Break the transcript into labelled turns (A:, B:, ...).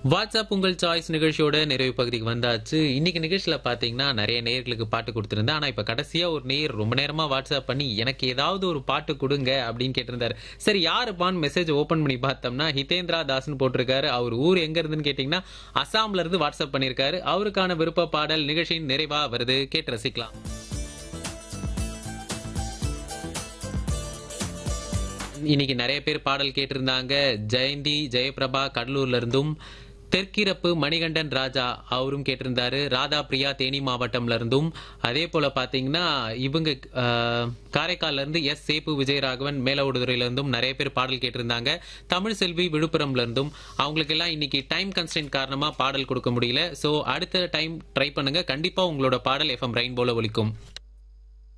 A: WhatsApp உங்கள் choice நிகழ்ச்சியோட நிறைவு பகுதிக்கு வந்தாச்சு இன்னைக்கு நிகழ்ச்சியில பாத்தீங்கன்னா நிறைய நேயர்களுக்கு பாட்டு கொடுத்திருந்தேன் ஆனா இப்ப கடைசியா ஒரு நேயர் ரொம்ப நேரமா வாட்ஸ்அப் பண்ணி எனக்கு ஏதாவது ஒரு பாட்டு கொடுங்க அப்படின்னு கேட்டிருந்தாரு சரி யாருப்பான்னு மெசேஜ் ஓபன் பண்ணி பார்த்தோம்னா ஹிதேந்திரா தாஸ்னு போட்டிருக்காரு அவர் ஊர் எங்க இருந்துன்னு கேட்டீங்கன்னா அசாம்ல இருந்து வாட்ஸ்அப் பண்ணிருக்காரு அவருக்கான விருப்ப பாடல் நிகழ்ச்சியின் நிறைவா வருது கேட்டு ரசிக்கலாம் இன்னைக்கு நிறைய பேர் பாடல் கேட்டிருந்தாங்க ஜெயந்தி ஜெயபிரபா கடலூர்ல இருந்தும் தெற்கிரப்பு மணிகண்டன் ராஜா அவரும் கேட்டிருந்தாரு ராதா பிரியா தேனி மாவட்டம்ல இருந்தும் அதே போல பாத்தீங்கன்னா இவங்க ஆஹ், காரைக்கால்ல இருந்து எஸ் சேப்பு விஜயராகவன் மேலவுடுதுறையில இருந்தும் நிறைய பேர் பாடல் கேட்டிருந்தாங்க தமிழ் செல்வி விழுப்புரம்ல இருந்தும் அவங்களுக்கு எல்லாம் இன்னைக்கு டைம் கன்ஸ்டன்ட் காரணமா பாடல் கொடுக்க முடியல சோ அடுத்த டைம் ட்ரை பண்ணுங்க கண்டிப்பா உங்களோட பாடல் எஃப்எம் ரெயின்போல ஒலிக்கும்